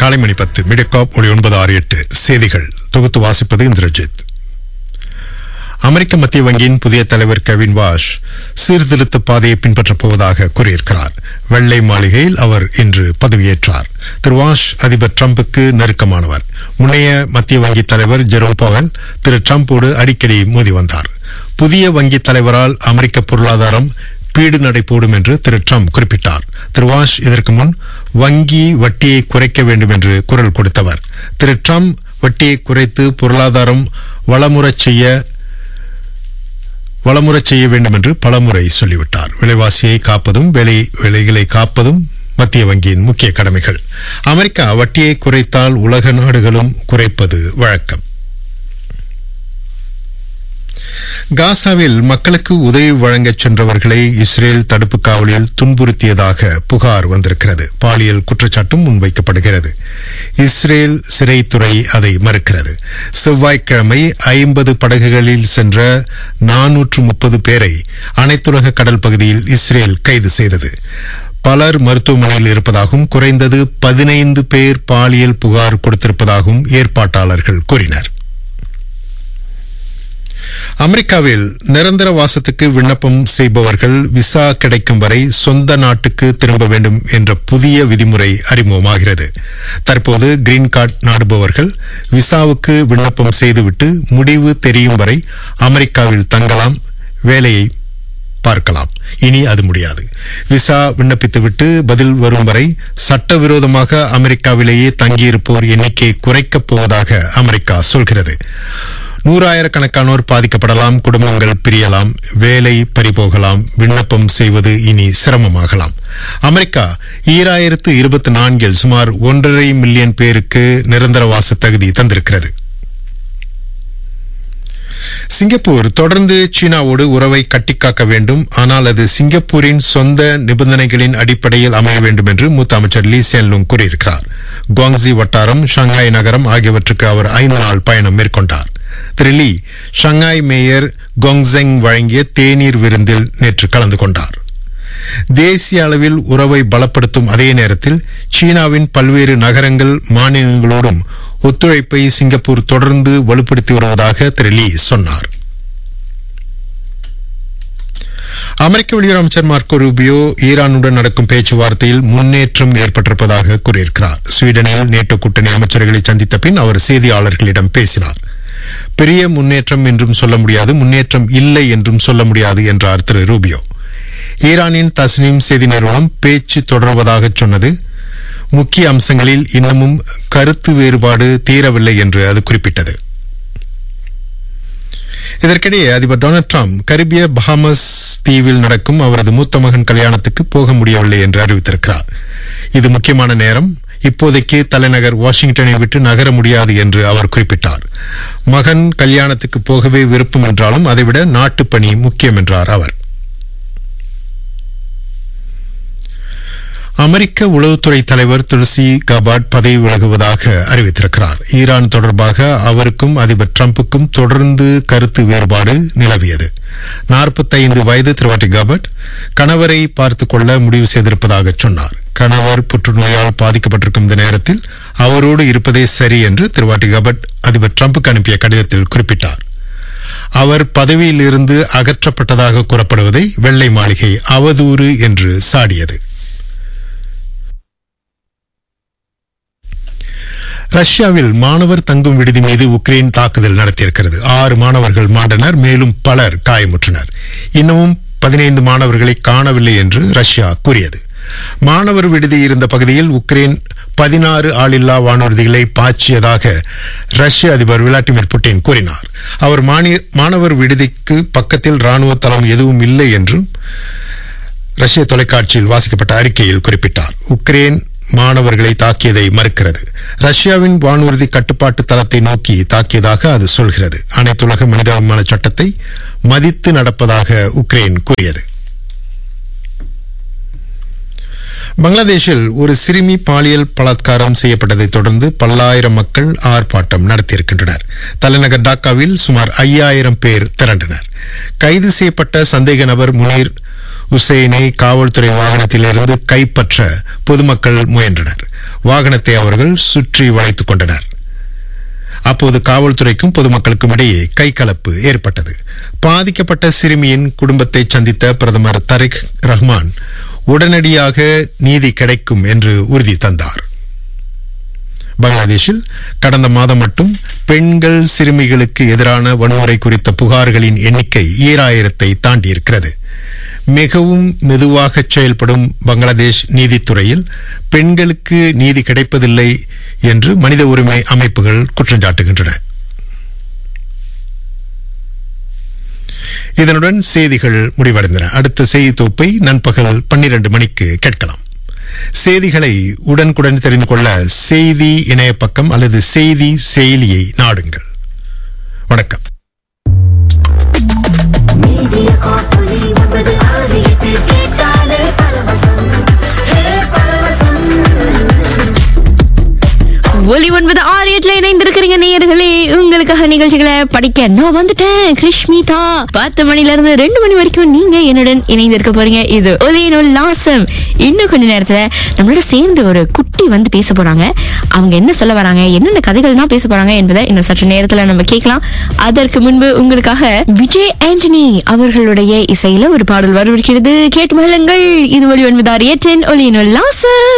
காலை மணி பத்து மிடிகாப் ஒளி ஒன்பது ஆறு எட்டு செய்திகள் தொகுத்து வாசிப்பது இந்திரஜித் அமெரிக்க மத்திய வங்கியின் புதிய தலைவர் கெவின் வாஷ் சீர்திருத்த பாதையை பின்பற்றப் போவதாக கூறியிருக்கிறார் வெள்ளை மாளிகையில் அவர் இன்று பதவியேற்றார் திரு வாஷ் அதிபர் டிரம்புக்கு நெருக்கமானவர் முன்னைய மத்திய வங்கி தலைவர் ஜெரோம் பவல் திரு டிரம்போடு அடிக்கடி மோதி வந்தார் புதிய வங்கி தலைவரால் அமெரிக்க பொருளாதாரம் பீடு நடை போடும் என்று திரு ட்ரம்ப் குறிப்பிட்டார் திரு வாஷ் இதற்கு முன் வங்கி வட்டியை குறைக்க வேண்டும் என்று குரல் கொடுத்தவர் திரு ட்ரம்ப் வட்டியை குறைத்து பொருளாதாரம் வளமுறச் செய்ய வளமுறச் செய்ய வேண்டும் என்று பலமுறை சொல்லிவிட்டார் விலைவாசியை காப்பதும் விலை விலைகளை காப்பதும் மத்திய வங்கியின் முக்கிய கடமைகள் அமெரிக்கா வட்டியை குறைத்தால் உலக நாடுகளும் குறைப்பது வழக்கம் காசாவில் மக்களுக்கு உதவி வழங்கச் சென்றவர்களை இஸ்ரேல் தடுப்பு காவலில் துன்புறுத்தியதாக புகார் வந்திருக்கிறது பாலியல் குற்றச்சாட்டும் முன்வைக்கப்படுகிறது இஸ்ரேல் சிறைத்துறை அதை மறுக்கிறது செவ்வாய்க்கிழமை ஐம்பது படகுகளில் சென்ற நானூற்று முப்பது பேரை அனைத்துலக கடல் பகுதியில் இஸ்ரேல் கைது செய்தது பலர் மருத்துவமனையில் இருப்பதாகவும் குறைந்தது பதினைந்து பேர் பாலியல் புகார் கொடுத்திருப்பதாகவும் ஏற்பாட்டாளர்கள் கூறினர் அமெரிக்காவில் நிரந்தர வாசத்துக்கு விண்ணப்பம் செய்பவர்கள் விசா கிடைக்கும் வரை சொந்த நாட்டுக்கு திரும்ப வேண்டும் என்ற புதிய விதிமுறை அறிமுகமாகிறது தற்போது கிரீன் கார்டு நாடுபவர்கள் விசாவுக்கு விண்ணப்பம் செய்துவிட்டு முடிவு தெரியும் வரை அமெரிக்காவில் தங்கலாம் வேலையை பார்க்கலாம் இனி அது முடியாது விசா விண்ணப்பித்துவிட்டு பதில் வரும் வரை சட்டவிரோதமாக அமெரிக்காவிலேயே தங்கியிருப்போர் எண்ணிக்கை குறைக்கப் போவதாக அமெரிக்கா சொல்கிறது நூறாயிரக்கணக்கானோர் பாதிக்கப்படலாம் குடும்பங்கள் பிரியலாம் வேலை பறிபோகலாம் விண்ணப்பம் செய்வது இனி சிரமமாகலாம் அமெரிக்கா ஈராயிரத்து இருபத்தி நான்கில் சுமார் ஒன்றரை மில்லியன் பேருக்கு நிரந்தரவாச தகுதி தந்திருக்கிறது சிங்கப்பூர் தொடர்ந்து சீனாவோடு உறவை கட்டிக்காக்க வேண்டும் ஆனால் அது சிங்கப்பூரின் சொந்த நிபந்தனைகளின் அடிப்படையில் அமைய வேண்டும் என்று மூத்த அமைச்சர் லீ சேன்லுங் கூறியிருக்கிறார் குவாங்ஸி வட்டாரம் ஷங்காய் நகரம் ஆகியவற்றுக்கு அவர் ஐந்து நாள் பயணம் மேற்கொண்டார் திரு லீ ஷங்காய் மேயர் கொங்செங் வழங்கிய தேநீர் விருந்தில் நேற்று கலந்து கொண்டார் தேசிய அளவில் உறவை பலப்படுத்தும் அதே நேரத்தில் சீனாவின் பல்வேறு நகரங்கள் மாநிலங்களோடும் ஒத்துழைப்பை சிங்கப்பூர் தொடர்ந்து வலுப்படுத்தி வருவதாக திரு லீ சொன்னார் அமெரிக்க வெளியுறவு அமைச்சர் மார்க்கோ ரூபியோ ஈரானுடன் நடக்கும் பேச்சுவார்த்தையில் முன்னேற்றம் ஏற்பட்டிருப்பதாக கூறியிருக்கிறார் ஸ்வீடனில் நேட்டோ கூட்டணி அமைச்சர்களை சந்தித்த பின் அவர் செய்தியாளர்களிடம் பேசினார் பெரிய முன்னேற்றம் என்றும் சொல்ல முடியாது முன்னேற்றம் இல்லை என்றும் சொல்ல முடியாது என்றார் திரு ரூபியோ ஈரானின் தஸ்னீம் செய்தி நிறுவனம் பேச்சு தொடர்வதாக சொன்னது முக்கிய அம்சங்களில் இன்னமும் கருத்து வேறுபாடு தீரவில்லை என்று அது குறிப்பிட்டது இதற்கிடையே அதிபர் டொனால்டு டிரம்ப் கரிபிய பஹாமஸ் தீவில் நடக்கும் அவரது மூத்த மகன் கல்யாணத்துக்கு போக முடியவில்லை என்று அறிவித்திருக்கிறார் இது முக்கியமான நேரம் இப்போதைக்கு தலைநகர் வாஷிங்டனை விட்டு நகர முடியாது என்று அவர் குறிப்பிட்டார் மகன் கல்யாணத்துக்கு போகவே விருப்பம் என்றாலும் அதைவிட நாட்டுப் பணி முக்கியம் என்றார் அவர் அமெரிக்க உளவுத்துறை தலைவர் துளசி கபாட் பதவி விலகுவதாக அறிவித்திருக்கிறார் ஈரான் தொடர்பாக அவருக்கும் அதிபர் டிரம்புக்கும் தொடர்ந்து கருத்து வேறுபாடு நிலவியது நாற்பத்தைந்து வயது திருவாட்டி கபட் கணவரை பார்த்துக் கொள்ள முடிவு செய்திருப்பதாக சொன்னார் கணவர் புற்றுநோயால் பாதிக்கப்பட்டிருக்கும் இந்த நேரத்தில் அவரோடு இருப்பதே சரி என்று திருவாட்டி கபட் அதிபர் டிரம்புக்கு அனுப்பிய கடிதத்தில் குறிப்பிட்டார் அவர் பதவியில் இருந்து அகற்றப்பட்டதாக கூறப்படுவதை வெள்ளை மாளிகை அவதூறு என்று சாடியது ரஷ்யாவில் மாணவர் தங்கும் விடுதி மீது உக்ரைன் தாக்குதல் நடத்தியிருக்கிறது ஆறு மாணவர்கள் மாண்டனர் மேலும் பலர் காயமுற்றனர் இன்னமும் பதினைந்து மாணவர்களை காணவில்லை என்று ரஷ்யா கூறியது மாணவர் விடுதி இருந்த பகுதியில் உக்ரைன் பதினாறு ஆளில்லா வானூர்திகளை பாய்ச்சியதாக ரஷ்ய அதிபர் விளாடிமிர் புட்டின் கூறினார் அவர் மாணவர் விடுதிக்கு பக்கத்தில் ராணுவ தளம் எதுவும் இல்லை என்றும் ரஷ்ய தொலைக்காட்சியில் வாசிக்கப்பட்ட அறிக்கையில் குறிப்பிட்டார் உக்ரைன் மாணவர்களை தாக்கியதை மறுக்கிறது ரஷ்யாவின் வானூர்தி கட்டுப்பாட்டு தளத்தை நோக்கி தாக்கியதாக அது சொல்கிறது அனைத்துலக மனிதாபிமான சட்டத்தை மதித்து நடப்பதாக உக்ரைன் கூறியது பங்களாதேஷில் ஒரு சிறுமி பாலியல் பலாத்காரம் செய்யப்பட்டதைத் தொடர்ந்து பல்லாயிரம் மக்கள் ஆர்ப்பாட்டம் நடத்தியிருக்கின்றனர் தலைநகர் டாக்காவில் சுமார் ஐயாயிரம் பேர் திரண்டனர் கைது செய்யப்பட்ட சந்தேக நபர் முனீர் உசைனை காவல்துறை வாகனத்திலிருந்து கைப்பற்ற பொதுமக்கள் முயன்றனர் வாகனத்தை அவர்கள் சுற்றி வளைத்துக் கொண்டனர் அப்போது காவல்துறைக்கும் பொதுமக்களுக்கும் இடையே கைகலப்பு ஏற்பட்டது பாதிக்கப்பட்ட சிறுமியின் குடும்பத்தை சந்தித்த பிரதமர் தரிக் ரஹ்மான் உடனடியாக நீதி கிடைக்கும் என்று உறுதி தந்தார் பங்களாதேஷில் கடந்த மாதம் மட்டும் பெண்கள் சிறுமிகளுக்கு எதிரான வன்முறை குறித்த புகார்களின் எண்ணிக்கை ஈராயிரத்தை தாண்டியிருக்கிறது மிகவும் மெதுவாக செயல்படும் பங்களாதேஷ் நீதித்துறையில் பெண்களுக்கு நீதி கிடைப்பதில்லை என்று மனித உரிமை அமைப்புகள் குற்றஞ்சாட்டுகின்றன இதனுடன் செய்திகள் முடிவடைந்தன அடுத்த செய்தி தொகுப்பை நண்பகல் பன்னிரண்டு மணிக்கு கேட்கலாம் செய்திகளை உடனுக்குடன் தெரிந்து கொள்ள செய்தி இணைய பக்கம் அல்லது செய்தி செயலியை நாடுங்கள் வணக்கம் மீடிய காப்பொலி ஒன்பது ஆறு எட்டு கேட்டாலே பரவசம் ஹே பரவசம் ஒலி ஒன்பது ஆறு எட்டுல இணைந்திருக்கிறீங்க நேயர்களே உங்களுக்காக நிகழ்ச்சிகளை படிக்க நான் வந்துட்டேன் கிருஷ்மிதா பத்து மணில இருந்து ரெண்டு மணி வரைக்கும் நீங்க என்னுடன் இணைந்திருக்க போறீங்க இது ஒலியின் உல்லாசம் இன்னும் கொஞ்ச நேரத்துல நம்மளோட சேர்ந்து ஒரு குட்டி வந்து பேச போறாங்க அவங்க என்ன சொல்ல வராங்க என்னென்ன கதைகள்லாம் பேச போறாங்க என்பதை இன்னும் சற்று நேரத்துல நம்ம கேட்கலாம் அதற்கு முன்பு உங்களுக்காக விஜய் ஆண்டனி அவர்களுடைய இசையில ஒரு பாடல் வரவிருக்கிறது கேட்டு மகிழுங்கள் இது ஒலி ஒன்பது ஆறு எட்டின் ஒலியின் உல்லாசம்